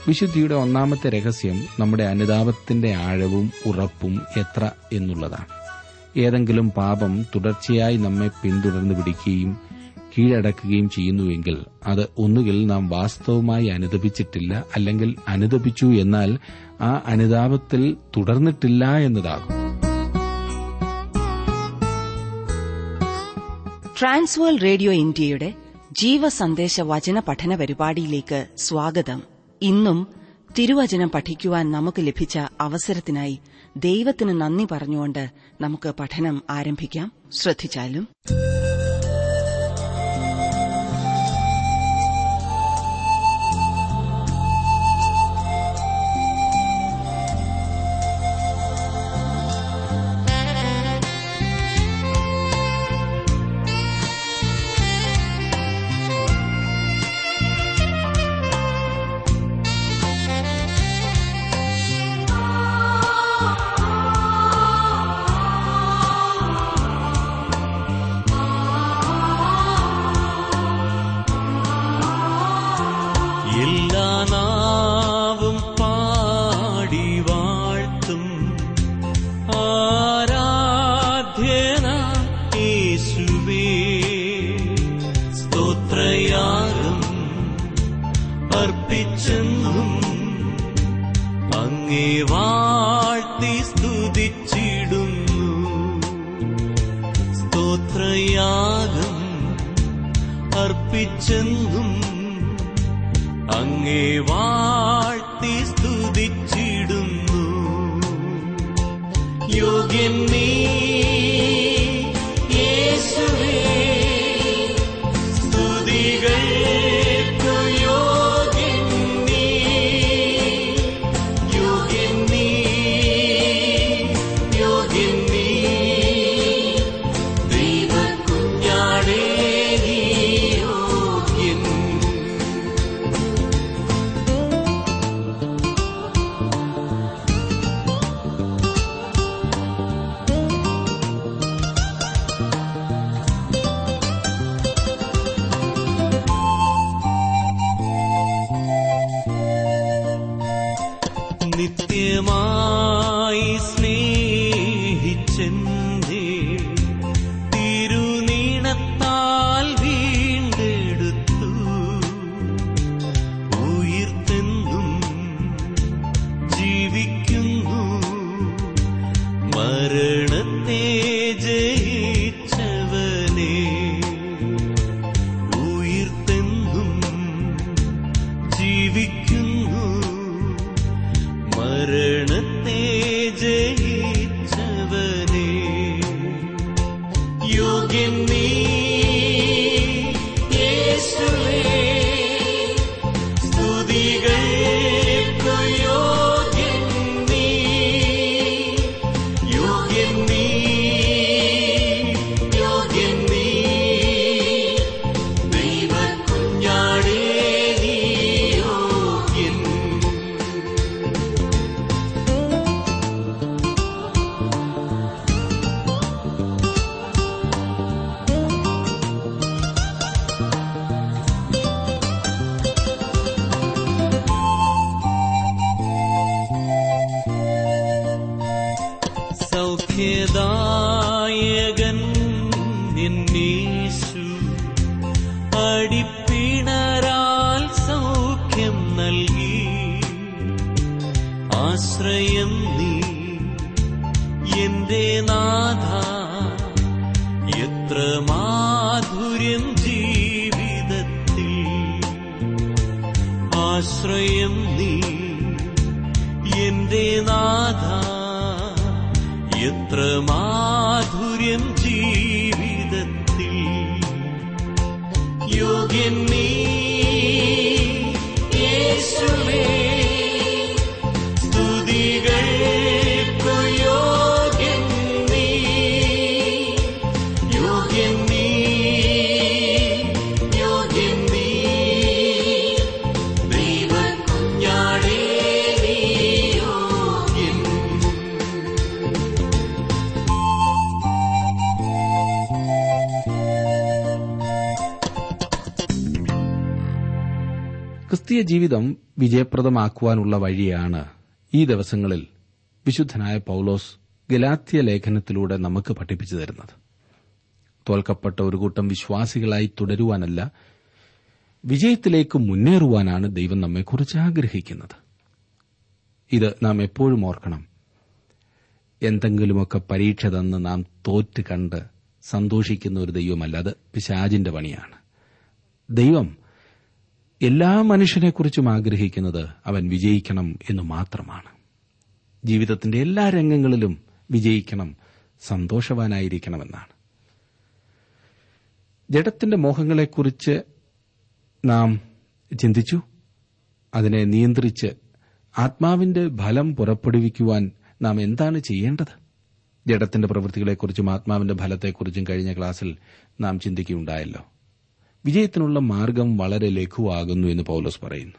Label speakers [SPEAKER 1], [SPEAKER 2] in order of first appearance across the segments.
[SPEAKER 1] വിശുദ്ധിയുടെ ഒന്നാമത്തെ രഹസ്യം നമ്മുടെ അനുതാപത്തിന്റെ ആഴവും ഉറപ്പും എത്ര എന്നുള്ളതാണ് ഏതെങ്കിലും പാപം തുടർച്ചയായി നമ്മെ പിന്തുടർന്ന് പിടിക്കുകയും കീഴടക്കുകയും ചെയ്യുന്നുവെങ്കിൽ അത് ഒന്നുകിൽ നാം വാസ്തവമായി അനുദപിച്ചിട്ടില്ല അല്ലെങ്കിൽ അനുദപിച്ചു എന്നാൽ ആ അനുതാപത്തിൽ തുടർന്നിട്ടില്ല എന്നതാകും
[SPEAKER 2] ട്രാൻസ്വേൾ റേഡിയോ ഇന്ത്യയുടെ ജീവസന്ദേശ വചന പഠന പരിപാടിയിലേക്ക് സ്വാഗതം ഇന്നും തിരുവചനം പഠിക്കുവാൻ നമുക്ക് ലഭിച്ച അവസരത്തിനായി ദൈവത്തിന് നന്ദി പറഞ്ഞുകൊണ്ട് നമുക്ക് പഠനം ആരംഭിക്കാം ശ്രദ്ധിച്ചാലും
[SPEAKER 3] എല്ലാ നാവും പാടി വാഴ്ത്തും ആരാധ്യന യേശുവേ സ്തോത്രയാഗം അർപ്പിച്ചെന്നും അങ്ങേ വാഴ്ത്തി സ്തുതിച്ചിടുന്നു സ്തോത്രയാഗം അർപ്പിച്ചെന്നും അങ്ങേ വാഴ്ത്തി സ്തുതിച്ചിടുന്നു യോഗ്യൻ നീ യേശുവേ സ്തുതികൾക്കു യോഗ്യൻ നീ യോഗ്യൻ നീ യോഗ്യൻ നീ ദൈവക്കുഞ്ഞാടേ നീ യോഗ്യൻ നിത്യമായി സ്നേഹിച്ചെന്തേ തിരുനീണത്താൽ വീണ്ടെടുത്തു ഉയിർത്തെന്നും ജീവിക്കുന്നു മരണത്തെ ജയിച്ചവനെ ഉയിർത്തെന്നും ജീവിക്കുന്നു മരണത്തെ ജയിച്ചവനെ യോഗ്യൻ നീ യേശുവേ സ്തുതികൾക്കു യോഗ്യൻ നീ യോഗ്യൻ നീ യോഗ്യൻ നീ ദൈവക്കുഞ്ഞാടേ നീ യോഗ്യൻ സൗഖ്യദായകൻ എന്നീശു അടിപ്പിണരാൽ സൗഖ്യം നൽകി ആശ്രയം നീ എന്റെ നാഥ എത്ര മാധുര്യം ജീവിതത്തിൽ ആശ്രയം നീ എന്റെ നാഥ എത്ര മാധുര്യം ജീവിതത്തിൽ യോഗ്യൻ നീ യേശുവേ സ്തുതികൾക്കു യോഗ്യൻ നീ യോഗ്യൻ നീ യോഗ്യൻ നീ ദൈവക്കുഞ്ഞാടേ നീ യോഗ്യൻ
[SPEAKER 1] ക്രിസ്തീയ ജീവിതം വിജയപ്രദമാക്കുവാനുള്ള വഴിയാണ് ഈ ദിവസങ്ങളിൽ വിശുദ്ധനായ പൌലോസ് ഗലാത്യ ലേഖനത്തിലൂടെ നമുക്ക് പഠിപ്പിച്ചു തരുന്നത് തോൽക്കപ്പെട്ട ഒരു കൂട്ടം വിശ്വാസികളായി തുടരുവാനല്ല വിജയത്തിലേക്ക് മുന്നേറുവാനാണ് ദൈവം നമ്മെക്കുറിച്ച് ആഗ്രഹിക്കുന്നത് ഇത് നാം എപ്പോഴും ഓർക്കണം എന്തെങ്കിലുമൊക്കെ പരീക്ഷ തന്ന് നാം തോറ്റ് കണ്ട് സന്തോഷിക്കുന്ന ഒരു ദൈവമല്ല അത് പിശാജിന്റെ പണിയാണ് ദൈവം എല്ലാ മനുഷ്യനെക്കുറിച്ചും ആഗ്രഹിക്കുന്നത് അവൻ വിജയിക്കണം എന്ന് മാത്രമാണ് ജീവിതത്തിന്റെ എല്ലാ രംഗങ്ങളിലും വിജയിക്കണം സന്തോഷവാനായിരിക്കണമെന്നാണ് ജഡത്തിന്റെ മോഹങ്ങളെക്കുറിച്ച് നാം ചിന്തിച്ചു അതിനെ നിയന്ത്രിച്ച് ആത്മാവിന്റെ ഫലം പുറപ്പെടുവിക്കുവാൻ നാം എന്താണ് ചെയ്യേണ്ടത് ജഡത്തിന്റെ പ്രവൃത്തികളെക്കുറിച്ചും ആത്മാവിന്റെ ഫലത്തെക്കുറിച്ചും കഴിഞ്ഞ ക്ലാസ്സിൽ നാം ചിന്തിക്കുകയുണ്ടായല്ലോ വിജയത്തിനുള്ള മാർഗം വളരെ ലഘുവാകുന്നു എന്ന് പൌലോസ് പറയുന്നു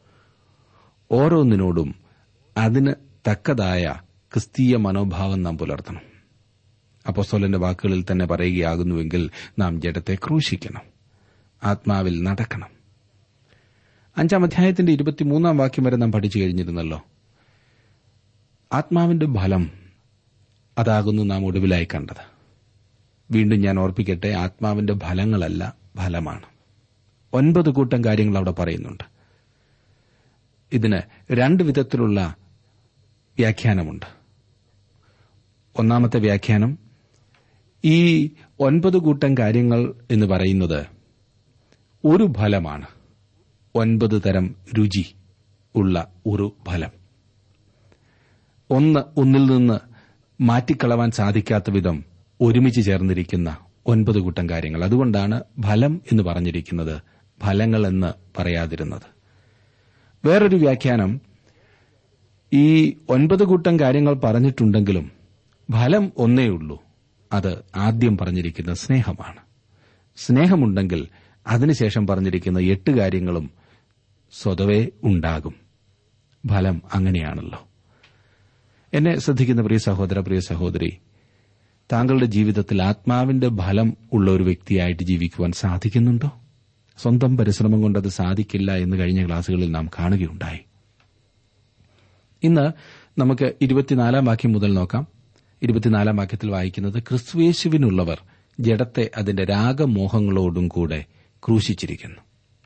[SPEAKER 1] ഓരോന്നിനോടും അതിന് തക്കതായ ക്രിസ്തീയ മനോഭാവം നാം പുലർത്തണം അപ്പോസ്തോലന്റെ വാക്കുകളിൽ തന്നെ പറയുകയാകുന്നുവെങ്കിൽ നാം ജഡത്തെ ക്രൂശിക്കണം ആത്മാവിൽ നടക്കണം അഞ്ചാം അധ്യായത്തിന്റെ ഇരുപത്തിമൂന്നാം വാക്യം വരെ നാം പഠിച്ചു കഴിഞ്ഞിരുന്നല്ലോ ആത്മാവിന്റെ ഫലം അതാകുന്നു നാം ഒടുവിലായി കണ്ടത് വീണ്ടും ഞാൻ ഓർപ്പിക്കട്ടെ ആത്മാവിന്റെ ഫലങ്ങളല്ല ഫലമാണ് ഒൻപത് കൂട്ടം കാര്യങ്ങൾ അവിടെ പറയുന്നുണ്ട് ഇതിന് രണ്ട് വിധത്തിലുള്ള വ്യാഖ്യാനമുണ്ട് ഒന്നാമത്തെ വ്യാഖ്യാനം ഈ ഒൻപത് കൂട്ടം കാര്യങ്ങൾ എന്ന് പറയുന്നത് ഒരു ഫലമാണ് ഒൻപത് തരം രുചി ഉള്ള ഒരു ഫലം ഒന്ന് ഒന്നിൽ നിന്ന് മാറ്റിക്കളവാൻ സാധിക്കാത്ത വിധം ഒരുമിച്ച് ചേർന്നിരിക്കുന്ന ഒൻപത് കൂട്ടം കാര്യങ്ങൾ അതുകൊണ്ടാണ് ഫലം എന്ന് പറഞ്ഞിരിക്കുന്നത് ഫലങ്ങൾ എന്ന് പറയാതിരുന്നത് വേറൊരു വ്യാഖ്യാനം ഈ ഒൻപത് കൂട്ടം കാര്യങ്ങൾ പറഞ്ഞിട്ടുണ്ടെങ്കിലും ഫലം ഒന്നേയുള്ളൂ അത് ആദ്യം പറഞ്ഞിരിക്കുന്ന സ്നേഹമാണ് സ്നേഹമുണ്ടെങ്കിൽ അതിനുശേഷം പറഞ്ഞിരിക്കുന്ന എട്ട് കാര്യങ്ങളും സ്വതവേ ഉണ്ടാകും ഫലം അങ്ങനെയാണല്ലോ എന്നെ ശ്രദ്ധിക്കുന്ന പ്രിയ സഹോദര പ്രിയ സഹോദരി താങ്കളുടെ ജീവിതത്തിൽ ആത്മാവിന്റെ ഫലം ഉള്ള ഒരു വ്യക്തിയായിട്ട് ജീവിക്കുവാൻ സാധിക്കുന്നുണ്ടോ സ്വന്തം പരിശ്രമം കൊണ്ട് അത് സാധിക്കില്ല എന്ന് കഴിഞ്ഞ ക്ലാസുകളിൽ നാം കാണുകയുണ്ടായി ഇന്ന് നമുക്ക് ഇരുപത്തിനാലാം വാക്യം മുതൽ നോക്കാം ഇരുപത്തിനാലാം വാക്യത്തിൽ വായിക്കുന്നത് ക്രിസ്തുവേശുവിനുള്ളവർ ജഡത്തെ അതിന്റെ രാഗമോഹങ്ങളോടും കൂടെ ക്രൂശിച്ചിരിക്കുന്നു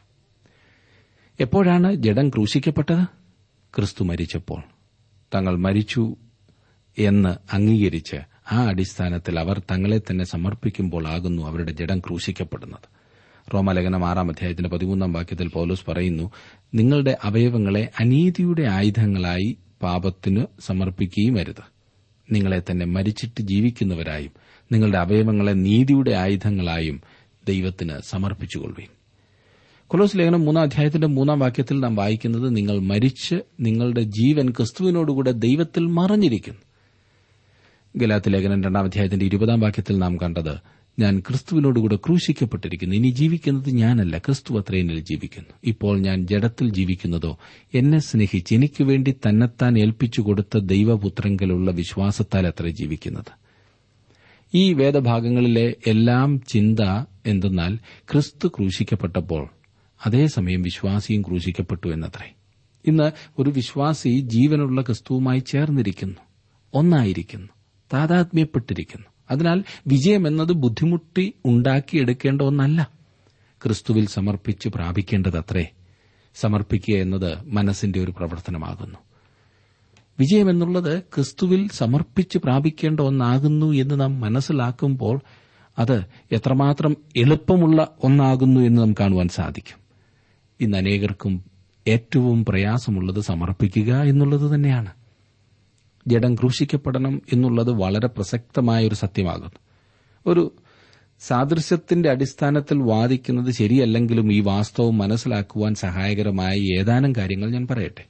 [SPEAKER 1] എപ്പോഴാണ് ജഡം ക്രൂശിക്കപ്പെട്ടത് ക്രിസ്തു മരിച്ചപ്പോൾ തങ്ങൾ മരിച്ചു എന്ന് അംഗീകരിച്ച് ആ അടിസ്ഥാനത്തിൽ അവർ തങ്ങളെ തന്നെ സമർപ്പിക്കുമ്പോൾ ആകുന്നു അവരുടെ ജഡം ക്രൂശിക്കപ്പെടുന്നത് റോമലേഖനം ആറാം അധ്യായത്തിന്റെ പതിമൂന്നാം വാക്യത്തിൽ പൌലോസ് പറയുന്നു നിങ്ങളുടെ അവയവങ്ങളെ അനീതിയുടെ ആയുധങ്ങളായി പാപത്തിന് സമർപ്പിക്കുകയും അരുത് നിങ്ങളെ തന്നെ മരിച്ചിട്ട് ജീവിക്കുന്നവരായും നിങ്ങളുടെ അവയവങ്ങളെ നീതിയുടെ ആയുധങ്ങളായും ദൈവത്തിന് സമർപ്പിച്ചുകൊള്ളുകയും കൊലോസ് ലേഖനം മൂന്നാം അധ്യായത്തിന്റെ മൂന്നാം വാക്യത്തിൽ നാം വായിക്കുന്നത് നിങ്ങൾ മരിച്ച് നിങ്ങളുടെ ജീവൻ ക്രിസ്തുവിനോടുകൂടെ ദൈവത്തിൽ മറഞ്ഞിരിക്കുന്നു ഗലാത്ത് ലേഖനം രണ്ടാം അധ്യായത്തിന്റെ ഇരുപതാം വാക്യത്തിൽ നാം കണ്ടത് ഞാൻ ക്രിസ്തുവിനോടുകൂടെ ക്രൂശിക്കപ്പെട്ടിരിക്കുന്നു ഇനി ജീവിക്കുന്നത് ഞാനല്ല ക്രിസ്തു അത്രേനിൽ ജീവിക്കുന്നു ഇപ്പോൾ ഞാൻ ജഡത്തിൽ ജീവിക്കുന്നതോ എന്നെ സ്നേഹിച്ച് എനിക്ക് വേണ്ടി തന്നെത്താൻ ഏൽപ്പിച്ചു കൊടുത്ത ദൈവപുത്രങ്കലുള്ള വിശ്വാസത്താൽ അത്ര ജീവിക്കുന്നത് ഈ വേദഭാഗങ്ങളിലെ എല്ലാം ചിന്ത എന്തെന്നാൽ ക്രിസ്തു ക്രൂശിക്കപ്പെട്ടപ്പോൾ അതേസമയം വിശ്വാസിയും ക്രൂശിക്കപ്പെട്ടു എന്നത്രേ ഇന്ന് ഒരു വിശ്വാസി ജീവനുള്ള ക്രിസ്തുവുമായി ചേർന്നിരിക്കുന്നു ഒന്നായിരിക്കുന്നു താതാത്മ്യപ്പെട്ടിരിക്കുന്നു അതിനാൽ വിജയം എന്നത് ബുദ്ധിമുട്ടി ഉണ്ടാക്കിയെടുക്കേണ്ട ഒന്നല്ല ക്രിസ്തുവിൽ സമർപ്പിച്ച് പ്രാപിക്കേണ്ടതത്രേ സമർപ്പിക്കുക എന്നത് മനസ്സിന്റെ ഒരു പ്രവർത്തനമാകുന്നു വിജയം എന്നുള്ളത് ക്രിസ്തുവിൽ സമർപ്പിച്ച് പ്രാപിക്കേണ്ട ഒന്നാകുന്നു എന്ന് നാം മനസ്സിലാക്കുമ്പോൾ അത് എത്രമാത്രം എളുപ്പമുള്ള ഒന്നാകുന്നു എന്ന് നാം കാണുവാൻ സാധിക്കും ഇന്ന് അനേകർക്കും ഏറ്റവും പ്രയാസമുള്ളത് സമർപ്പിക്കുക എന്നുള്ളത് തന്നെയാണ് ജഡം ക്രൂശിക്കപ്പെടണം എന്നുള്ളത് വളരെ പ്രസക്തമായ ഒരു സത്യമാകുന്നു ഒരു സാദൃശ്യത്തിന്റെ അടിസ്ഥാനത്തിൽ വാദിക്കുന്നത് ശരിയല്ലെങ്കിലും ഈ വാസ്തവം മനസ്സിലാക്കുവാൻ സഹായകരമായ ഏതാനും കാര്യങ്ങൾ ഞാൻ പറയട്ടെ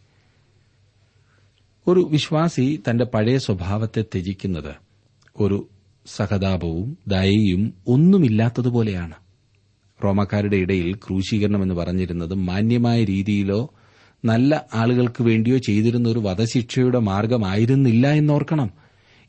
[SPEAKER 1] ഒരു വിശ്വാസി തന്റെ പഴയ സ്വഭാവത്തെ ത്യജിക്കുന്നത് ഒരു സഹതാപവും ദയയും ഒന്നുമില്ലാത്തതുപോലെയാണ് റോമക്കാരുടെ ഇടയിൽ ക്രൂശീകരണം എന്ന് പറഞ്ഞിരുന്നത് മാന്യമായ രീതിയിലോ നല്ല ആളുകൾക്ക് വേണ്ടിയോ ചെയ്തിരുന്ന ഒരു വധശിക്ഷയുടെ മാർഗമായിരുന്നില്ല എന്നോർക്കണം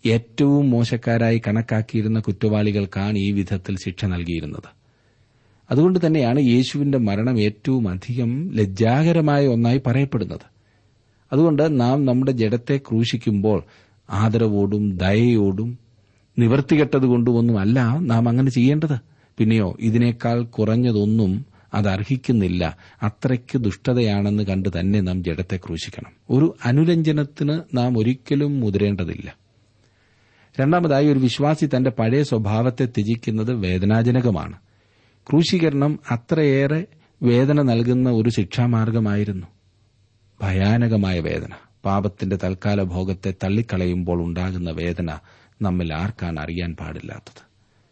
[SPEAKER 1] ഏറ്റവും മോശക്കാരായി കണക്കാക്കിയിരുന്ന കുറ്റവാളികൾക്കാണ് ഈ വിധത്തിൽ ശിക്ഷ നൽകിയിരുന്നത് അതുകൊണ്ട് തന്നെയാണ് യേശുവിന്റെ മരണം ഏറ്റവും അധികം ലജ്ജാകരമായ ഒന്നായി പറയപ്പെടുന്നത് അതുകൊണ്ട് നാം നമ്മുടെ ജഡത്തെ ക്രൂശിക്കുമ്പോൾ ആദരവോടും ദയയോടും നിവർത്തികെട്ടതുകൊണ്ടുമൊന്നുമല്ല നാം അങ്ങനെ ചെയ്യേണ്ടത് പിന്നെയോ ഇതിനേക്കാൾ കുറഞ്ഞതൊന്നും അത് അർഹിക്കുന്നില്ല അത്രയ്ക്ക് ദുഷ്ടതയാണെന്ന് കണ്ട് തന്നെ നാം ജഡത്തെ ക്രൂശിക്കണം ഒരു അനുരഞ്ജനത്തിന് നാം ഒരിക്കലും മുതിരേണ്ടതില്ല രണ്ടാമതായി ഒരു വിശ്വാസി തന്റെ പഴയ സ്വഭാവത്തെ ത്യജിക്കുന്നത് വേദനാജനകമാണ് ക്രൂശീകരണം അത്രയേറെ വേദന നൽകുന്ന ഒരു ശിക്ഷാമാർഗമായിരുന്നു ഭയാനകമായ വേദന പാപത്തിന്റെ തൽക്കാല ഭോഗത്തെ തള്ളിക്കളയുമ്പോൾ ഉണ്ടാകുന്ന വേദന നമ്മിൽ ആർക്കാണ് അറിയാൻ പാടില്ലാത്തത്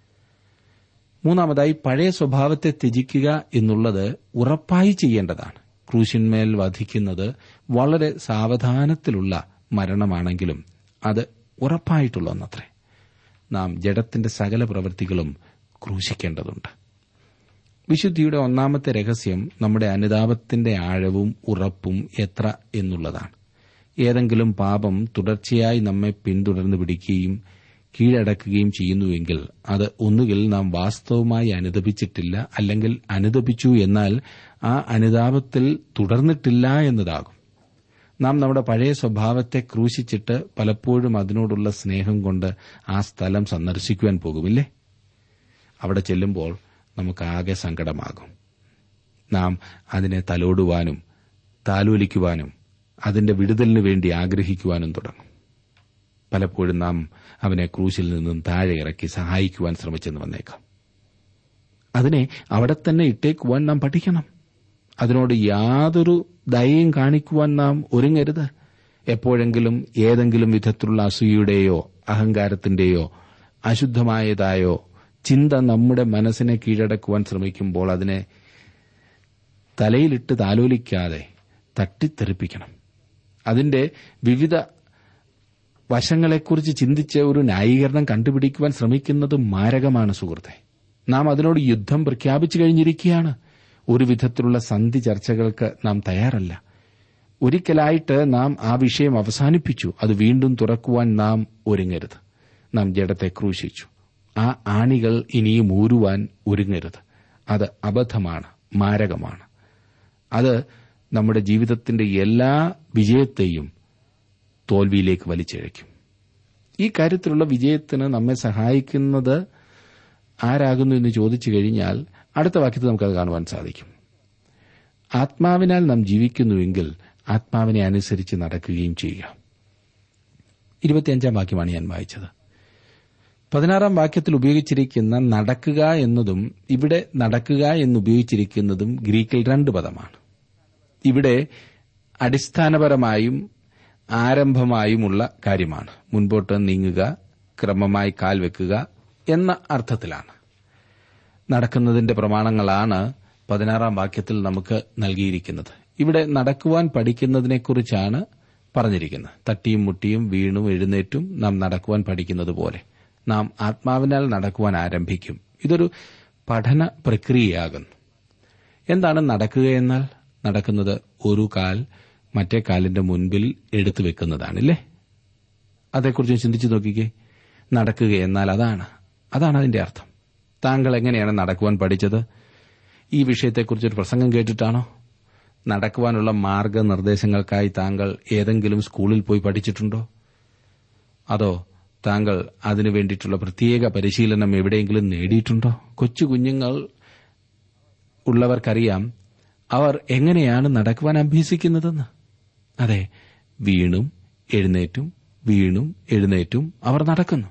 [SPEAKER 1] മൂന്നാമതായി പഴയ സ്വഭാവത്തെ ത്യജിക്കുക എന്നുള്ളത് ഉറപ്പായി ചെയ്യേണ്ടതാണ് ക്രൂശിന്മേൽ വധിക്കുന്നത് വളരെ സാവധാനത്തിലുള്ള മരണമാണെങ്കിലും അത് ഉറപ്പായിട്ടുള്ള ഒന്നത്രേ നാം ജഡത്തിന്റെ സകല പ്രവൃത്തികളും ക്രൂശിക്കേണ്ടതുണ്ട് വിശുദ്ധിയുടെ ഒന്നാമത്തെ രഹസ്യം നമ്മുടെ അനുതാപത്തിന്റെ ആഴവും ഉറപ്പും എത്ര എന്നുള്ളതാണ് ഏതെങ്കിലും പാപം തുടർച്ചയായി നമ്മെ പിന്തുടർന്നു പിടിക്കുകയും കീഴടക്കുകയും ചെയ്യുന്നുവെങ്കിൽ അത് ഒന്നുകിൽ നാം വാസ്തവമായി അനുദപിച്ചിട്ടില്ല അല്ലെങ്കിൽ അനുദപിച്ചു എന്നാൽ ആ അനുതാപത്തിൽ തുടർന്നിട്ടില്ല എന്നതാകും നാം നമ്മുടെ പഴയ സ്വഭാവത്തെ ക്രൂശിച്ചിട്ട് പലപ്പോഴും അതിനോടുള്ള സ്നേഹം കൊണ്ട് ആ സ്ഥലം സന്ദർശിക്കുവാൻ പോകുമില്ലേ അവിടെ ചെല്ലുമ്പോൾ നമുക്കാകെ സങ്കടമാകും നാം അതിനെ തലോടുവാനും താലോലിക്കുവാനും അതിന്റെ വിടുതലിനു വേണ്ടി ആഗ്രഹിക്കുവാനും തുടങ്ങും പലപ്പോഴും നാം അവനെ ക്രൂശിൽ നിന്നും താഴെ ഇറക്കി സഹായിക്കുവാൻ ശ്രമിച്ചെന്ന് വന്നേക്കാം അതിനെ അവിടെ തന്നെ ഇട്ടേക്കുവാൻ നാം പഠിക്കണം അതിനോട് യാതൊരു ദയയും കാണിക്കുവാൻ നാം ഒരുങ്ങരുത് എപ്പോഴെങ്കിലും ഏതെങ്കിലും വിധത്തിലുള്ള അസൂയയുടെയോ അഹങ്കാരത്തിന്റെയോ അശുദ്ധമായതായോ ചിന്ത നമ്മുടെ മനസ്സിനെ കീഴടക്കുവാൻ ശ്രമിക്കുമ്പോൾ അതിനെ തലയിലിട്ട് താലോലിക്കാതെ തട്ടിത്തെറിപ്പിക്കണം അതിന്റെ വിവിധ വശങ്ങളെക്കുറിച്ച് ചിന്തിച്ച് ഒരു ന്യായീകരണം കണ്ടുപിടിക്കുവാൻ ശ്രമിക്കുന്നത് മാരകമാണ് സുഹൃത്തെ നാം അതിനോട് യുദ്ധം പ്രഖ്യാപിച്ചു കഴിഞ്ഞിരിക്കുകയാണ് ഒരു വിധത്തിലുള്ള സന്ധി ചർച്ചകൾക്ക് നാം തയ്യാറല്ല ഒരിക്കലായിട്ട് നാം ആ വിഷയം അവസാനിപ്പിച്ചു അത് വീണ്ടും തുറക്കുവാൻ നാം ഒരുങ്ങരുത് നാം ജഡത്തെ ക്രൂശിച്ചു ആ ആണികൾ ഇനിയും ഊരുവാൻ ഒരുങ്ങരുത് അത് അബദ്ധമാണ് മാരകമാണ് അത് നമ്മുടെ ജീവിതത്തിന്റെ എല്ലാ വിജയത്തെയും തോൽവിയിലേക്ക് വലിച്ചിഴയ്ക്കും ഈ കാര്യത്തിലുള്ള വിജയത്തിന് നമ്മെ സഹായിക്കുന്നത് ആരാകുന്നു എന്ന് ചോദിച്ചു കഴിഞ്ഞാൽ അടുത്ത വാക്യത്തിൽ നമുക്കത് കാണുവാൻ സാധിക്കും ആത്മാവിനാൽ നാം ജീവിക്കുന്നുവെങ്കിൽ ആത്മാവിനെ അനുസരിച്ച് നടക്കുകയും ചെയ്യുക ഇരുപത്തിയഞ്ചാം വാക്യമാണ് ഞാൻ വായിച്ചത് പതിനാറാം വാക്യത്തിൽ ഉപയോഗിച്ചിരിക്കുന്ന നടക്കുക എന്നതും ഇവിടെ നടക്കുക എന്ന് ഉപയോഗിച്ചിരിക്കുന്നതും ഗ്രീക്കിൽ രണ്ട് പദമാണ് ഇവിടെ അടിസ്ഥാനപരമായും ആരംഭമായുമുള്ള കാര്യമാണ് മുൻപോട്ട് നീങ്ങുക ക്രമമായി കാൽ വെക്കുക എന്ന അർത്ഥത്തിലാണ് നടക്കുന്നതിന്റെ പ്രമാണങ്ങളാണ് പതിനാറാം വാക്യത്തിൽ നമുക്ക് നൽകിയിരിക്കുന്നത് ഇവിടെ നടക്കുവാൻ പഠിക്കുന്നതിനെക്കുറിച്ചാണ് പറഞ്ഞിരിക്കുന്നത് തട്ടിയും മുട്ടിയും വീണും എഴുന്നേറ്റും നാം നടക്കുവാൻ പഠിക്കുന്നത് പോലെ നാം ആത്മാവിനാൽ നടക്കുവാൻ ആരംഭിക്കും ഇതൊരു പഠന പ്രക്രിയയാകുന്നു എന്താണ് നടക്കുകയെന്നാൽ നടക്കുന്നത് ഒരു കാൽ മറ്റേ കാലിന്റെ മുൻപിൽ എടുത്തു വെക്കുന്നതാണല്ലേ അതേക്കുറിച്ച് ചിന്തിച്ചു നോക്കിക്കേ നടക്കുക എന്നാൽ അതാണ് അതാണ് അതിന്റെ അർത്ഥം താങ്കൾ എങ്ങനെയാണ് നടക്കുവാൻ പഠിച്ചത് ഈ വിഷയത്തെക്കുറിച്ചൊരു പ്രസംഗം കേട്ടിട്ടാണോ നടക്കുവാനുള്ള മാർഗനിർദ്ദേശങ്ങൾക്കായി താങ്കൾ ഏതെങ്കിലും സ്കൂളിൽ പോയി പഠിച്ചിട്ടുണ്ടോ അതോ താങ്കൾ അതിനു വേണ്ടിയിട്ടുള്ള പ്രത്യേക പരിശീലനം എവിടെയെങ്കിലും നേടിയിട്ടുണ്ടോ കൊച്ചു കുഞ്ഞുങ്ങൾ ഉള്ളവർക്കറിയാം അവർ എങ്ങനെയാണ് നടക്കുവാൻ അഭ്യസിക്കുന്നതെന്ന് അതെ വീണും എഴുന്നേറ്റും വീണും എഴുന്നേറ്റും അവർ നടക്കുന്നു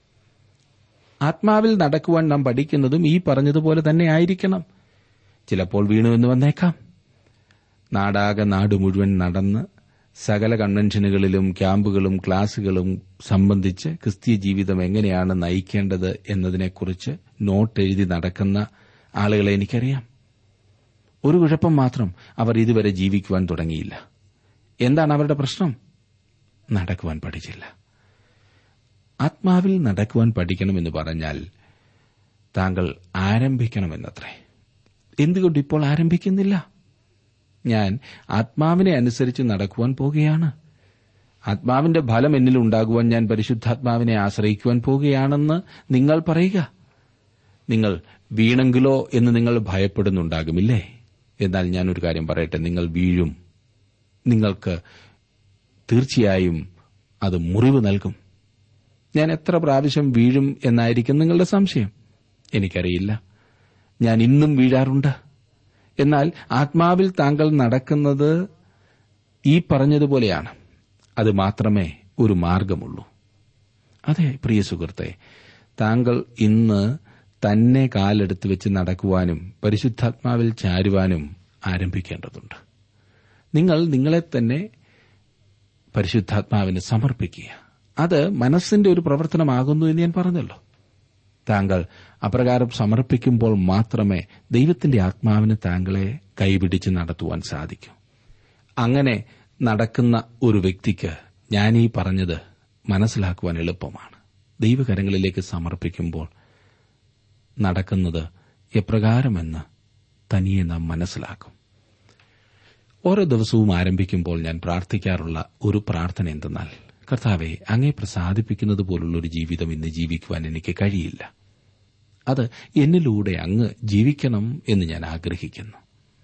[SPEAKER 1] ആത്മാവിൽ നടക്കുവാൻ നാം പഠിക്കുന്നതും ഈ പറഞ്ഞതുപോലെ തന്നെ ആയിരിക്കണം ചിലപ്പോൾ വീണു എന്ന് വന്നേക്കാം നാടാകെ നാട് മുഴുവൻ നടന്ന് സകല കൺവെൻഷനുകളിലും ക്യാമ്പുകളും ക്ലാസുകളും സംബന്ധിച്ച് ക്രിസ്തീയ ജീവിതം എങ്ങനെയാണ് നയിക്കേണ്ടത് എന്നതിനെക്കുറിച്ച് നോട്ട് എഴുതി നടക്കുന്ന ആളുകളെ എനിക്കറിയാം ഒരു കുഴപ്പം മാത്രം അവർ ഇതുവരെ ജീവിക്കുവാൻ തുടങ്ങിയില്ല എന്താണ് അവരുടെ പ്രശ്നം നടക്കുവാൻ പഠിച്ചില്ല ആത്മാവിൽ നടക്കുവാൻ പഠിക്കണമെന്ന് പറഞ്ഞാൽ താങ്കൾ ആരംഭിക്കണമെന്നത്രേ എന്തുകൊണ്ട് ഇപ്പോൾ ആരംഭിക്കുന്നില്ല ഞാൻ ആത്മാവിനെ അനുസരിച്ച് നടക്കുവാൻ പോകുകയാണ് ആത്മാവിന്റെ ഫലം എന്നിൽ ഉണ്ടാകുവാൻ ഞാൻ പരിശുദ്ധാത്മാവിനെ ആശ്രയിക്കുവാൻ പോകുകയാണെന്ന് നിങ്ങൾ പറയുക നിങ്ങൾ വീണെങ്കിലോ എന്ന് നിങ്ങൾ ഭയപ്പെടുന്നുണ്ടാകുമില്ലേ എന്നാൽ ഞാനൊരു കാര്യം പറയട്ടെ നിങ്ങൾ വീഴും നിങ്ങൾക്ക് തീർച്ചയായും അത് മുറിവ് നൽകും ഞാൻ എത്ര പ്രാവശ്യം വീഴും എന്നായിരിക്കും നിങ്ങളുടെ സംശയം എനിക്കറിയില്ല ഞാൻ ഇന്നും വീഴാറുണ്ട് എന്നാൽ ആത്മാവിൽ താങ്കൾ നടക്കുന്നത് ഈ പറഞ്ഞതുപോലെയാണ് അത് മാത്രമേ ഒരു മാർഗമുള്ളൂ അതെ പ്രിയ സുഹൃത്തെ താങ്കൾ ഇന്ന് തന്നെ കാലെടുത്ത് വെച്ച് നടക്കുവാനും പരിശുദ്ധാത്മാവിൽ ചാരുവാനും ആരംഭിക്കേണ്ടതുണ്ട് നിങ്ങൾ നിങ്ങളെ തന്നെ പരിശുദ്ധാത്മാവിന് സമർപ്പിക്കുക അത് മനസ്സിന്റെ ഒരു പ്രവർത്തനമാകുന്നു എന്ന് ഞാൻ പറഞ്ഞല്ലോ താങ്കൾ അപ്രകാരം സമർപ്പിക്കുമ്പോൾ മാത്രമേ ദൈവത്തിന്റെ ആത്മാവിന് താങ്കളെ കൈപിടിച്ച് നടത്തുവാൻ സാധിക്കൂ അങ്ങനെ നടക്കുന്ന ഒരു വ്യക്തിക്ക് ഞാൻ ഈ പറഞ്ഞത് മനസ്സിലാക്കുവാൻ എളുപ്പമാണ് ദൈവകരങ്ങളിലേക്ക് സമർപ്പിക്കുമ്പോൾ നടക്കുന്നത് എപ്രകാരമെന്ന് തനിയെ നാം മനസ്സിലാക്കും ഓരോ ദിവസവും ആരംഭിക്കുമ്പോൾ ഞാൻ പ്രാർത്ഥിക്കാറുള്ള ഒരു പ്രാർത്ഥന എന്തെന്നാൽ കർത്താവെ അങ്ങേ പ്രസാദിപ്പിക്കുന്നത് പോലുള്ള ഒരു ജീവിതം ഇന്ന് ജീവിക്കുവാൻ എനിക്ക് കഴിയില്ല അത് എന്നിലൂടെ അങ്ങ് ജീവിക്കണം എന്ന് ഞാൻ ആഗ്രഹിക്കുന്നു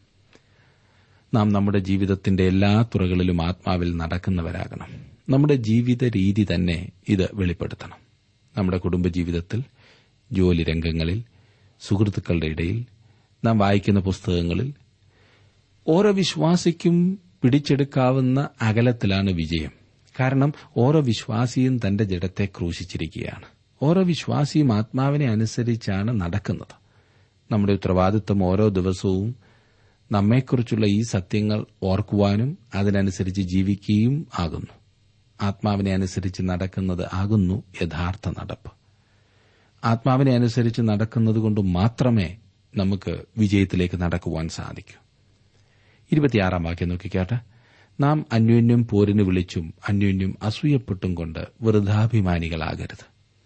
[SPEAKER 1] നാം നമ്മുടെ ജീവിതത്തിന്റെ എല്ലാ തുറകളിലും ആത്മാവിൽ നടക്കുന്നവരാകണം നമ്മുടെ ജീവിത രീതി തന്നെ ഇത് വെളിപ്പെടുത്തണം നമ്മുടെ കുടുംബജീവിതത്തിൽ ജോലി രംഗങ്ങളിൽ സുഹൃത്തുക്കളുടെ ഇടയിൽ നാം വായിക്കുന്ന പുസ്തകങ്ങളിൽ ഓരോ വിശ്വാസിക്കും പിടിച്ചെടുക്കാവുന്ന അകലത്തിലാണ് വിജയം കാരണം ഓരോ വിശ്വാസിയും തന്റെ ജഡത്തെ ക്രൂശിച്ചിരിക്കുകയാണ് ഓരോ വിശ്വാസിയും ആത്മാവിനെ അനുസരിച്ചാണ് നടക്കുന്നത് നമ്മുടെ ഉത്തരവാദിത്വം ഓരോ ദിവസവും നമ്മെക്കുറിച്ചുള്ള ഈ സത്യങ്ങൾ ഓർക്കുവാനും അതിനനുസരിച്ച് ജീവിക്കുകയും ആകുന്നു ആത്മാവിനെ അനുസരിച്ച് നടക്കുന്നത് ആകുന്നു യഥാർത്ഥ നടപ്പ് ആത്മാവിനെ അനുസരിച്ച് നടക്കുന്നത് കൊണ്ട് മാത്രമേ നമുക്ക് വിജയത്തിലേക്ക് നടക്കുവാൻ സാധിക്കൂ ഇരുപത്തിയാറാം വാക്യം നോക്കിക്കാട്ടെ നാം അന്യോന്യം പോരിന് വിളിച്ചും അന്യോന്യം അസൂയപ്പെട്ടും കൊണ്ട് വൃദ്ധാഭിമാനികളാകരുത്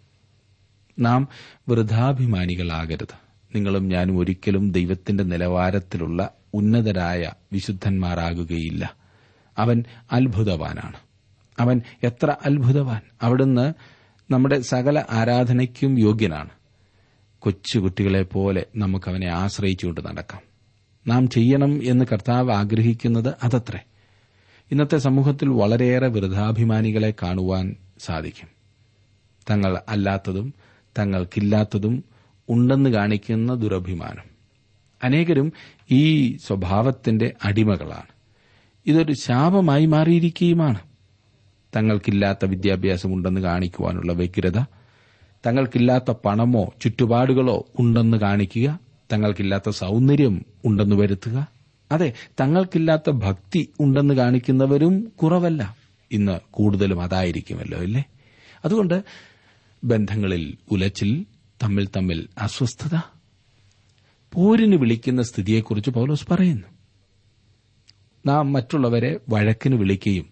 [SPEAKER 1] നാം വൃദ്ധാഭിമാനികളാകരുത് നിങ്ങളും ഞാനും ഒരിക്കലും ദൈവത്തിന്റെ നിലവാരത്തിലുള്ള ഉന്നതരായ വിശുദ്ധന്മാരാകുകയില്ല അവൻ അത്ഭുതവാനാണ് അവൻ എത്ര അത്ഭുതവാൻ അവിടുന്ന് നമ്മുടെ സകല ആരാധനയ്ക്കും യോഗ്യനാണ് കൊച്ചുകുട്ടികളെ പോലെ നമുക്ക് അവനെ ആശ്രയിച്ചുകൊണ്ട് നടക്കാം നാം ചെയ്യണം എന്ന് കർത്താവ് ആഗ്രഹിക്കുന്നത് അതത്രേ ഇന്നത്തെ സമൂഹത്തിൽ വളരെയേറെ വൃദ്ധാഭിമാനികളെ കാണുവാൻ സാധിക്കും തങ്ങൾ അല്ലാത്തതും തങ്ങൾക്കില്ലാത്തതും ഉണ്ടെന്ന് കാണിക്കുന്ന ദുരഭിമാനം അനേകരും ഈ സ്വഭാവത്തിന്റെ അടിമകളാണ് ഇതൊരു ശാപമായി മാറിയിരിക്കുകയുമാണ് തങ്ങൾക്കില്ലാത്ത വിദ്യാഭ്യാസമുണ്ടെന്ന് കാണിക്കുവാനുള്ള വ്യഗ്രത തങ്ങൾക്കില്ലാത്ത പണമോ ചുറ്റുപാടുകളോ ഉണ്ടെന്ന് കാണിക്കുക തങ്ങൾക്കില്ലാത്ത സൗന്ദര്യം ഉണ്ടെന്ന് വരുത്തുക അതെ തങ്ങൾക്കില്ലാത്ത ഭക്തി ഉണ്ടെന്ന് കാണിക്കുന്നവരും കുറവല്ല ഇന്ന് കൂടുതലും അതായിരിക്കുമല്ലോ അല്ലേ അതുകൊണ്ട് ബന്ധങ്ങളിൽ ഉലച്ചിൽ തമ്മിൽ തമ്മിൽ അസ്വസ്ഥത പോരിന് വിളിക്കുന്ന സ്ഥിതിയെക്കുറിച്ച് പൗലോസ് പറയുന്നു നാം മറ്റുള്ളവരെ വഴക്കിന് വിളിക്കുകയും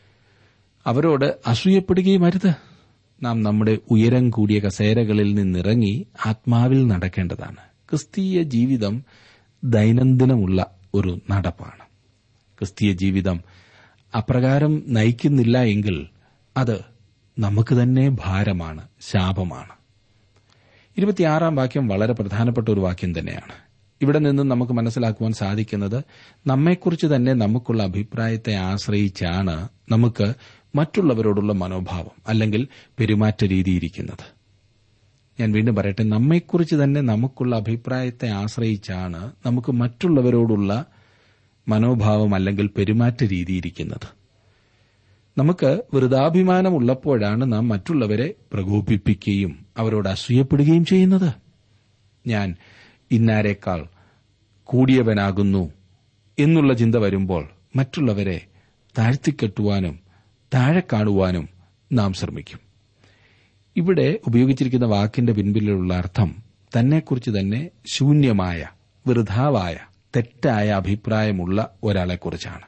[SPEAKER 1] അവരോട് അസൂയപ്പെടുകയും അരുത് നാം നമ്മുടെ ഉയരം കൂടിയ കസേരകളിൽ നിന്നിറങ്ങി ആത്മാവിൽ നടക്കേണ്ടതാണ് ക്രിസ്തീയ ജീവിതം ദൈനംദിനമുള്ള ഒരു നടപ്പാണ് ക്രിസ്തീയ ജീവിതം അപ്രകാരം നയിക്കുന്നില്ല എങ്കിൽ അത് നമുക്ക് തന്നെ ഭാരമാണ് ശാപമാണ് ഇരുപത്തിയാറാം വാക്യം വളരെ പ്രധാനപ്പെട്ട ഒരു വാക്യം തന്നെയാണ് ഇവിടെ നിന്ന് നമുക്ക് മനസ്സിലാക്കുവാൻ സാധിക്കുന്നത് നമ്മെക്കുറിച്ച് തന്നെ നമുക്കുള്ള അഭിപ്രായത്തെ ആശ്രയിച്ചാണ് നമുക്ക് മറ്റുള്ളവരോടുള്ള മനോഭാവം അല്ലെങ്കിൽ പെരുമാറ്റ രീതി ഇരിക്കുന്നത് ഞാൻ വീണ്ടും പറയട്ടെ നമ്മെക്കുറിച്ച് തന്നെ നമുക്കുള്ള അഭിപ്രായത്തെ ആശ്രയിച്ചാണ് നമുക്ക് മറ്റുള്ളവരോടുള്ള മനോഭാവം അല്ലെങ്കിൽ പെരുമാറ്റ രീതി ഇരിക്കുന്നത് നമുക്ക് വൃതാഭിമാനമുള്ളപ്പോഴാണ് നാം മറ്റുള്ളവരെ പ്രകോപിപ്പിക്കുകയും അവരോട് അസൂയപ്പെടുകയും ചെയ്യുന്നത് ഞാൻ ഇന്നാരേക്കാൾ കൂടിയവനാകുന്നു എന്നുള്ള ചിന്ത വരുമ്പോൾ മറ്റുള്ളവരെ താഴ്ത്തിക്കെട്ടുവാനും താഴെ കാണുവാനും നാം ശ്രമിക്കും ഇവിടെ ഉപയോഗിച്ചിരിക്കുന്ന വാക്കിന്റെ പിൻപിലുള്ള അർത്ഥം തന്നെക്കുറിച്ച് തന്നെ ശൂന്യമായ വൃഥാവായ തെറ്റായ അഭിപ്രായമുള്ള ഒരാളെക്കുറിച്ചാണ്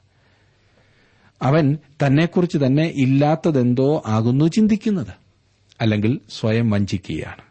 [SPEAKER 1] അവൻ തന്നെക്കുറിച്ച് തന്നെ ഇല്ലാത്തതെന്തോ ആകുന്നു ചിന്തിക്കുന്നത് അല്ലെങ്കിൽ സ്വയം വഞ്ചിക്കുകയാണ്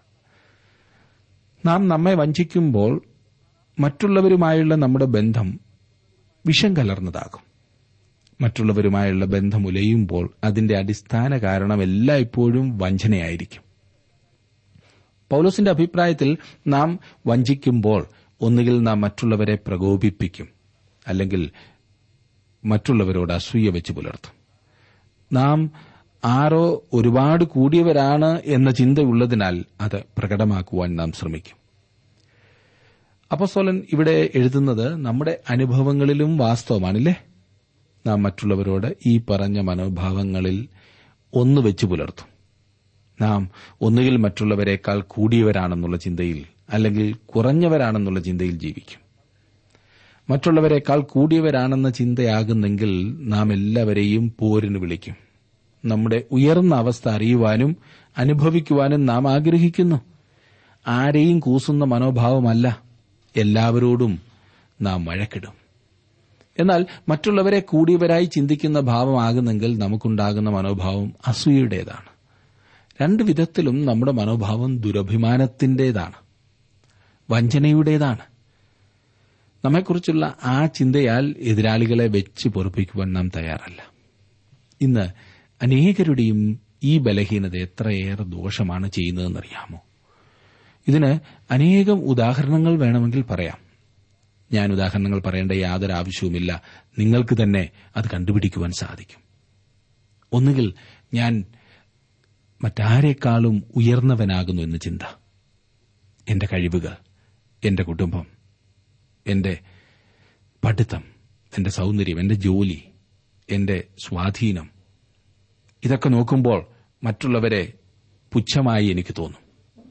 [SPEAKER 1] നാം നമ്മെ വഞ്ചിക്കുമ്പോൾ മറ്റുള്ളവരുമായുള്ള നമ്മുടെ ബന്ധം വിഷം കലർന്നതാകും മറ്റുള്ളവരുമായുള്ള ബന്ധം ഉലയുമ്പോൾ അതിന്റെ അടിസ്ഥാന കാരണം എല്ലായ്പ്പോഴും വഞ്ചനയായിരിക്കും പൌലോസിന്റെ അഭിപ്രായത്തിൽ നാം വഞ്ചിക്കുമ്പോൾ ഒന്നുകിൽ നാം മറ്റുള്ളവരെ പ്രകോപിപ്പിക്കും അല്ലെങ്കിൽ മറ്റുള്ളവരോട് അസൂയ വെച്ച് പുലർത്തും നാം ആരോ ഒരുപാട് കൂടിയവരാണ് എന്ന ചിന്തയുള്ളതിനാൽ അത് പ്രകടമാക്കുവാൻ നാം ശ്രമിക്കും അപ്പോസ്തലൻ ഇവിടെ എഴുതുന്നത് നമ്മുടെ അനുഭവങ്ങളിലും വാസ്തവമാണില്ലേ നാം മറ്റുള്ളവരോട് ഈ പറഞ്ഞ മനോഭാവങ്ങളിൽ ഒന്ന് വെച്ച് പുലർത്തും നാം ഒന്നുകിൽ മറ്റുള്ളവരെക്കാൾ കൂടിയവരാണെന്നുള്ള ചിന്തയിൽ അല്ലെങ്കിൽ കുറഞ്ഞവരാണെന്നുള്ള ചിന്തയിൽ ജീവിക്കും മറ്റുള്ളവരെക്കാൾ കൂടിയവരാണെന്ന ചിന്തയാകുന്നെങ്കിൽ നാം എല്ലാവരെയും പോരിന് വിളിക്കും നമ്മുടെ ഉയർന്ന അവസ്ഥ അറിയുവാനും അനുഭവിക്കുവാനും നാം ആഗ്രഹിക്കുന്നു ആരെയും കൂസുന്ന മനോഭാവമല്ല എല്ലാവരോടും നാം വഴക്കിടും എന്നാൽ മറ്റുള്ളവരെ കൂടിയവരായി ചിന്തിക്കുന്ന ഭാവമാകുന്നെങ്കിൽ നമുക്കുണ്ടാകുന്ന മനോഭാവം അസൂയയുടേതാണ് രണ്ട് വിധത്തിലും നമ്മുടെ മനോഭാവം ദുരഭിമാനത്തിന്റേതാണ് വഞ്ചനയുടേതാണ് നമ്മെക്കുറിച്ചുള്ള ആ ചിന്തയാൽ എതിരാളികളെ വെച്ച് പൊറപ്പിക്കുവാൻ നാം തയ്യാറല്ല ഇന്ന് അനേകരുടെയും ഈ ബലഹീനത എത്രയേറെ ദോഷമാണ് ചെയ്യുന്നതെന്നറിയാമോ ഇതിന് അനേകം ഉദാഹരണങ്ങൾ വേണമെങ്കിൽ പറയാം ഞാൻ ഉദാഹരണങ്ങൾ പറയേണ്ട യാതൊരു ആവശ്യവുമില്ല നിങ്ങൾക്ക് തന്നെ അത് കണ്ടുപിടിക്കുവാൻ സാധിക്കും ഒന്നുകിൽ ഞാൻ മറ്റാരേക്കാളും ഉയർന്നവനാകുന്നു എന്ന് ചിന്ത എന്റെ കഴിവുകൾ എന്റെ കുടുംബം എന്റെ പഠിത്തം എന്റെ സൗന്ദര്യം എന്റെ ജോലി എന്റെ സ്വാധീനം ഇതൊക്കെ നോക്കുമ്പോൾ മറ്റുള്ളവരെ പുച്ഛമായി എനിക്ക് തോന്നും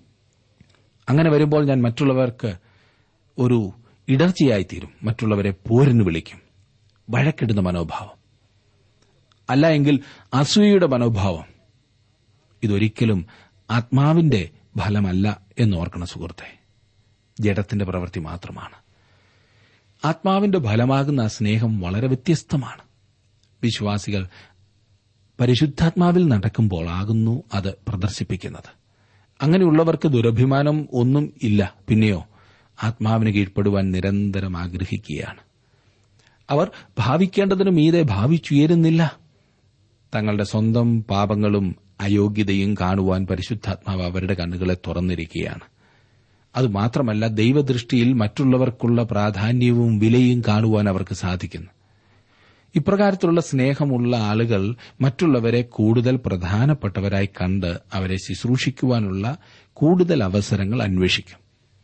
[SPEAKER 1] അങ്ങനെ വരുമ്പോൾ ഞാൻ മറ്റുള്ളവർക്ക് ഒരു ഇടർച്ചയായിത്തീരും മറ്റുള്ളവരെ പോരിന് വിളിക്കും വഴക്കിടുന്ന മനോഭാവം അല്ല എങ്കിൽ അസൂയയുടെ മനോഭാവം ഇതൊരിക്കലും ആത്മാവിന്റെ ഫലമല്ല എന്നോർക്കണ സുഹൃത്തെ ജഡത്തിന്റെ പ്രവൃത്തി മാത്രമാണ് ആത്മാവിന്റെ ഫലമാകുന്ന ആ സ്നേഹം വളരെ വ്യത്യസ്തമാണ് വിശ്വാസികൾ പരിശുദ്ധാത്മാവിൽ നടക്കുമ്പോൾ ആകുന്നു അത് പ്രദർശിപ്പിക്കുന്നത് അങ്ങനെയുള്ളവർക്ക് ദുരഭിമാനം ഒന്നും ഇല്ല പിന്നെയോ ആത്മാവിന് കീഴ്പ്പെടുവാൻ നിരന്തരം ആഗ്രഹിക്കുകയാണ് അവർ ഭാവിക്കേണ്ടതിനു മീതെ ഭാവിച്ചുയരുന്നില്ല തങ്ങളുടെ സ്വന്തം പാപങ്ങളും അയോഗ്യതയും കാണുവാൻ പരിശുദ്ധാത്മാവ് അവരുടെ കണ്ണുകളെ തുറന്നിരിക്കുകയാണ് അതുമാത്രമല്ല ദൈവദൃഷ്ടിയിൽ മറ്റുള്ളവർക്കുള്ള പ്രാധാന്യവും വിലയും കാണുവാൻ അവർക്ക് സാധിക്കുന്നു ഇപ്രകാരത്തിലുള്ള സ്നേഹമുള്ള ആളുകൾ മറ്റുള്ളവരെ കൂടുതൽ പ്രധാനപ്പെട്ടവരായി കണ്ട് അവരെ ശുശ്രൂഷിക്കുവാനുള്ള കൂടുതൽ അവസരങ്ങൾ അന്വേഷിക്കും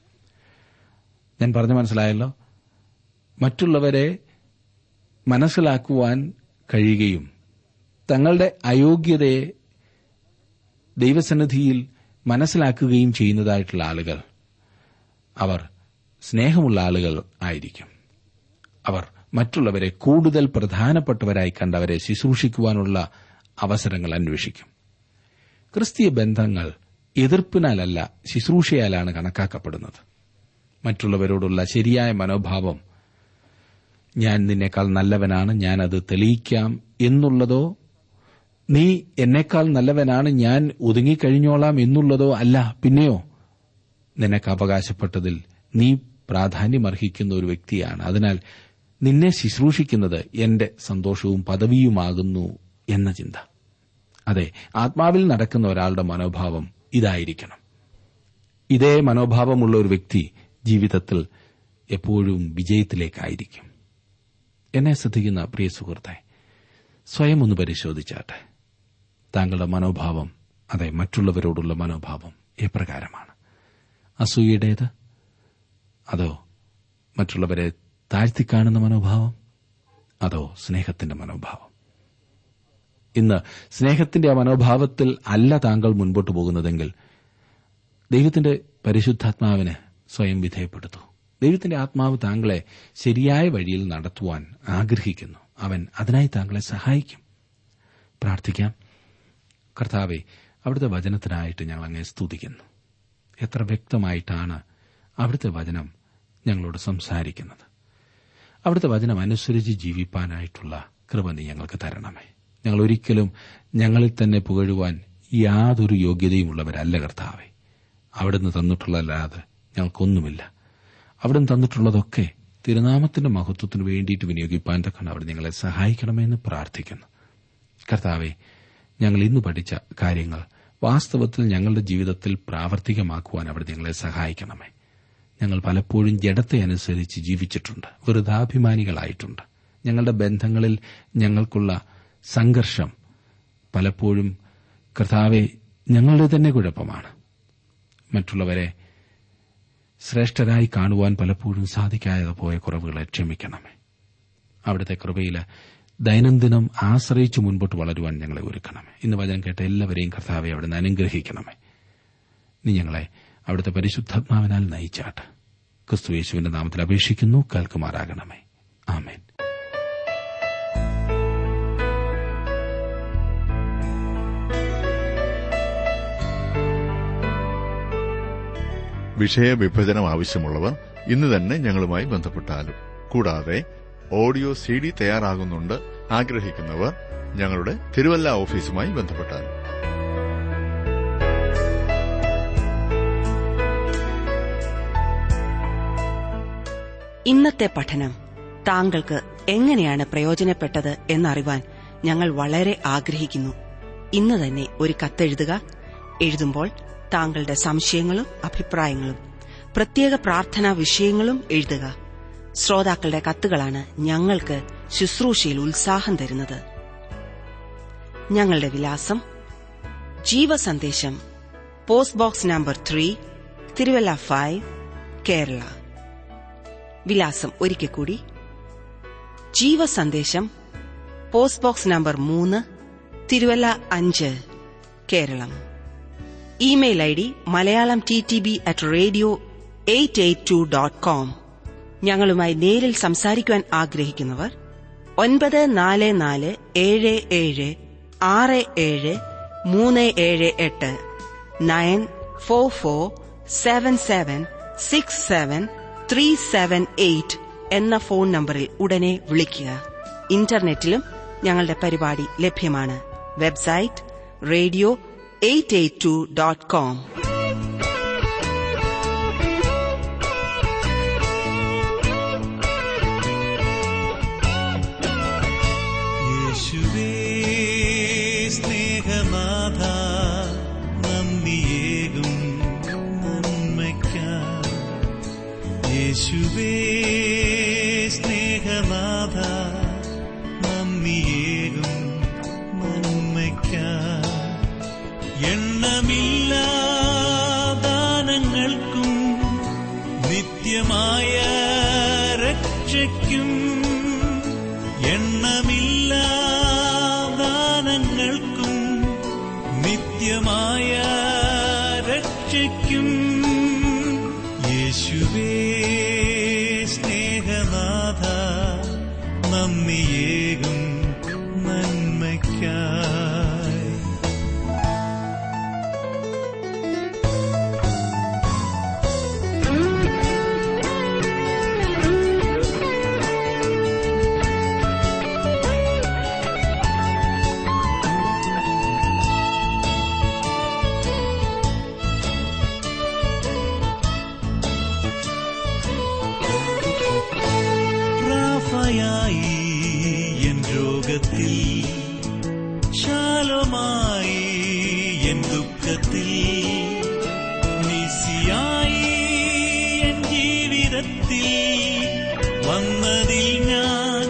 [SPEAKER 1] ഞാൻ പറഞ്ഞു മനസ്സിലായല്ലോ മറ്റുള്ളവരെ മനസ്സിലാക്കുവാൻ കഴിയുകയും തങ്ങളുടെ അയോഗ്യതയെ ദൈവസന്നിധിയിൽ മനസ്സിലാക്കുകയും ചെയ്യുന്നതായിട്ടുള്ള ആളുകൾ അവർ സ്നേഹമുള്ള ആളുകൾ ആയിരിക്കും അവർ മറ്റുള്ളവരെ കൂടുതൽ പ്രധാനപ്പെട്ടവരായി കണ്ടവരെ ശുശ്രൂഷിക്കുവാനുള്ള അവസരങ്ങൾ അന്വേഷിക്കും ക്രിസ്തീയ ബന്ധങ്ങൾ എതിർപ്പിനാലല്ല ശുശ്രൂഷയാലാണ് കണക്കാക്കപ്പെടുന്നത് മറ്റുള്ളവരോടുള്ള ശരിയായ മനോഭാവം ഞാൻ നിന്നേക്കാൾ നല്ലവനാണ് ഞാൻ അത് തെളിയിക്കാം എന്നുള്ളതോ നീ എന്നേക്കാൾ നല്ലവനാണ് ഞാൻ ഒതുങ്ങിക്കഴിഞ്ഞോളാം എന്നുള്ളതോ അല്ല പിന്നെയോ നിനക്ക് അവകാശപ്പെട്ടതിൽ നീ പ്രാധാന്യമർഹിക്കുന്ന ഒരു വ്യക്തിയാണ് അതിനാൽ നിന്നെ ശുശ്രൂഷിക്കുന്നത് എന്റെ സന്തോഷവും പദവിയുമാകുന്നു എന്ന ചിന്ത അതെ ആത്മാവിൽ നടക്കുന്ന ഒരാളുടെ മനോഭാവം ഇതായിരിക്കണം ഇതേ മനോഭാവമുള്ള ഒരു വ്യക്തി ജീവിതത്തിൽ എപ്പോഴും വിജയത്തിലേക്കായിരിക്കും എന്നെ ശ്രദ്ധിക്കുന്ന പ്രിയ സുഹൃത്തെ സ്വയം ഒന്ന് പരിശോധിച്ചാട്ടെ താങ്കളുടെ മനോഭാവം അതെ മറ്റുള്ളവരോടുള്ള മനോഭാവം എപ്രകാരമാണ് അസൂയയുടേത് അതോ മറ്റുള്ളവരെ താഴ്ത്തിക്കാണുന്ന മനോഭാവം അതോ സ്നേഹത്തിന്റെ മനോഭാവം ഇന്ന് സ്നേഹത്തിന്റെ ആ മനോഭാവത്തിൽ അല്ല താങ്കൾ മുൻപോട്ട് പോകുന്നതെങ്കിൽ ദൈവത്തിന്റെ പരിശുദ്ധാത്മാവിന് സ്വയം വിധേയപ്പെടുത്തു ദൈവത്തിന്റെ ആത്മാവ് താങ്കളെ ശരിയായ വഴിയിൽ നടത്തുവാൻ ആഗ്രഹിക്കുന്നു അവൻ അതിനായി താങ്കളെ സഹായിക്കും പ്രാർത്ഥിക്കാം കർത്താവെ അവിടുത്തെ വചനത്തിനായിട്ട് ഞങ്ങൾ അങ്ങേ സ്തുതിക്കുന്നു എത്ര വ്യക്തമായിട്ടാണ് അവിടുത്തെ വചനം ഞങ്ങളോട് സംസാരിക്കുന്നത് അവിടുത്തെ വചനം അനുസരിച്ച് ജീവിപ്പാനായിട്ടുള്ള കൃപ നീ ഞങ്ങൾക്ക് തരണമേ ഞങ്ങൾ ഒരിക്കലും ഞങ്ങളിൽ തന്നെ പുകഴുവാൻ യാതൊരു യോഗ്യതയുമുള്ളവരല്ല കർത്താവെ അവിടുന്ന് തന്നിട്ടുള്ളതല്ലാതെ ഞങ്ങൾക്കൊന്നുമില്ല അവിടുന്ന് തന്നിട്ടുള്ളതൊക്കെ തിരുനാമത്തിന്റെ മഹത്വത്തിന് വേണ്ടിയിട്ട് വിനിയോഗിപ്പാൻ തക്കണം അവിടെ ഞങ്ങളെ സഹായിക്കണമെന്ന് പ്രാർത്ഥിക്കുന്നു കർത്താവെ ഞങ്ങൾ ഇന്ന് പഠിച്ച കാര്യങ്ങൾ വാസ്തവത്തിൽ ഞങ്ങളുടെ ജീവിതത്തിൽ പ്രാവർത്തികമാക്കുവാൻ അവിടെ ഞങ്ങളെ സഹായിക്കണമേ ഞങ്ങൾ പലപ്പോഴും ജഡത്തെ അനുസരിച്ച് ജീവിച്ചിട്ടുണ്ട് വെറുതാഭിമാനികളായിട്ടുണ്ട് ഞങ്ങളുടെ ബന്ധങ്ങളിൽ ഞങ്ങൾക്കുള്ള സംഘർഷം പലപ്പോഴും കർത്താവെ ഞങ്ങളുടെ തന്നെ കുഴപ്പമാണ് മറ്റുള്ളവരെ ശ്രേഷ്ഠരായി കാണുവാൻ പലപ്പോഴും സാധിക്കാതെ പോയ കുറവുകളെ ക്ഷമിക്കണമേ അവിടുത്തെ കൃപയിൽ ദൈനംദിനം ആശ്രയിച്ച് മുൻപോട്ട് വളരുവാൻ ഞങ്ങളെ ഒരുക്കണമേ ഇന്ന് വചനം കേട്ട എല്ലാവരെയും കർത്താവെ അവിടുന്ന് അനുഗ്രഹിക്കണമേ നീ ഞങ്ങളെ അവിടുത്തെ പരിശുദ്ധാത്മാവിനാൽ നയിച്ചാട്ട് ക്രിസ്തു യേശുവിന്റെ നാമത്തിൽ അപേക്ഷിക്കുന്നു കേൾക്കുമാറാകണമേ ആമേൻ
[SPEAKER 4] വിഷയവിഭജനം ആവശ്യമുള്ളവർ ഇന്ന് തന്നെ ഞങ്ങളുമായി ബന്ധപ്പെട്ടാലും കൂടാതെ ഓഡിയോ സി ഡി തയ്യാറാകുന്നുണ്ട് ആഗ്രഹിക്കുന്നവർ ഞങ്ങളുടെ തിരുവല്ല ഓഫീസുമായി ബന്ധപ്പെട്ടാലും
[SPEAKER 2] ഇന്നത്തെ പഠനം താങ്കൾക്ക് എങ്ങനെയാണ് പ്രയോജനപ്പെട്ടത് എന്നറിവാൻ ഞങ്ങൾ വളരെ ആഗ്രഹിക്കുന്നു ഇന്ന് തന്നെ ഒരു കത്തെഴുതുക എഴുതുമ്പോൾ താങ്കളുടെ സംശയങ്ങളും അഭിപ്രായങ്ങളും പ്രത്യേക പ്രാർത്ഥനാ വിഷയങ്ങളും എഴുതുക ശ്രോതാക്കളുടെ കത്തുകളാണ് ഞങ്ങൾക്ക് ശുശ്രൂഷയിൽ ഉത്സാഹം തരുന്നത് ഞങ്ങളുടെ വിലാസം Jeevasandesham post box number three Thiruvalla five Kerala വിലാസം ഒരിക്കൽ കൂടി ജീവസന്ദേശം പോസ്റ്റ് ബോക്സ് നമ്പർ മൂന്ന് തിരുവല്ല അഞ്ച് Keralam email I D Malayalam T T B at radio eight eight two dot com ഞങ്ങളുമായി നേരിൽ സംസാരിക്കുവാൻ ആഗ്രഹിക്കുന്നവർ ഒൻപത് നാല് നാല് ഏഴ് ഏഴ് ആറ് ഏഴ് മൂന്ന് ഏഴ് എട്ട് nine four four seven seven six seven three seven eight എന്ന ഫോൺ നമ്പറിൽ ഉടനെ വിളിക്കുക ഇന്റർനെറ്റിലും ഞങ്ങളുടെ പരിപാടി ലഭ്യമാണ് website radio eight eight two dot com
[SPEAKER 3] യേശുവേ സ്നേഹനാഥ നന്ദിയേകും നന്മയ്ക്കായി യേശുവേ സ്നേഹനാഥ നന്ദിയേകും നന്മയ്ക്കായി എണ്ണമില്ല ദാനങ്ങൾക്കും നിത്യമായ രക്ഷയ്ക്കും എണ്ണമില്ല ദാനങ്ങൾക്കും നിത്യമായ രക്ഷയ്ക്കും യേശുവേ സ്നേഹനാഥ നന്ദിയേകും നന്മയ്ക്കായി റാഫയായി എൻ രോഗത്തിൽ ശാലമായി എൻ ദുഃഖത്തിൽ നിസിയായി എൻ ജീവിതത്തിൽ വന്നതിൽ ഞാൻ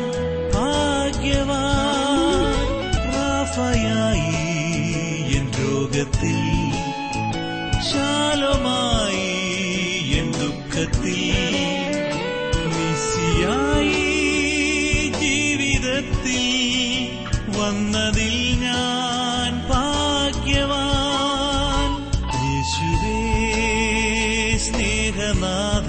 [SPEAKER 3] ഭാഗ്യവാൻ റാഫയായി എൻ രോഗത്തിൽ ശാലമായി എൻ ദുഃഖത്തിൽ നിസിയായി ജീവിതത്തിൽ വന്നതിൽ ഞാൻ ഭാഗ്യവാൻ യേശുവേ സ്നേഹനാഥ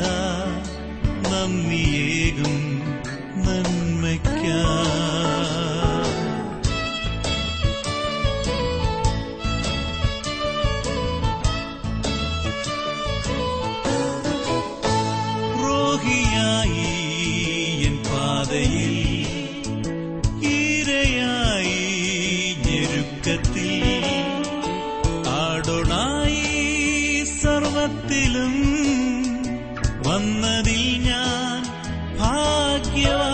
[SPEAKER 3] നന്ദിയേകും നന്മയ്ക്കാ രോഗിയായി എൻ പാതയിൽ ഈരയായി ഞെരുക്കത്തിൽ ആടൊണായി സർവത്തിലും വന്നതിൽ ഞാൻ ഭാഗ്യവാൻ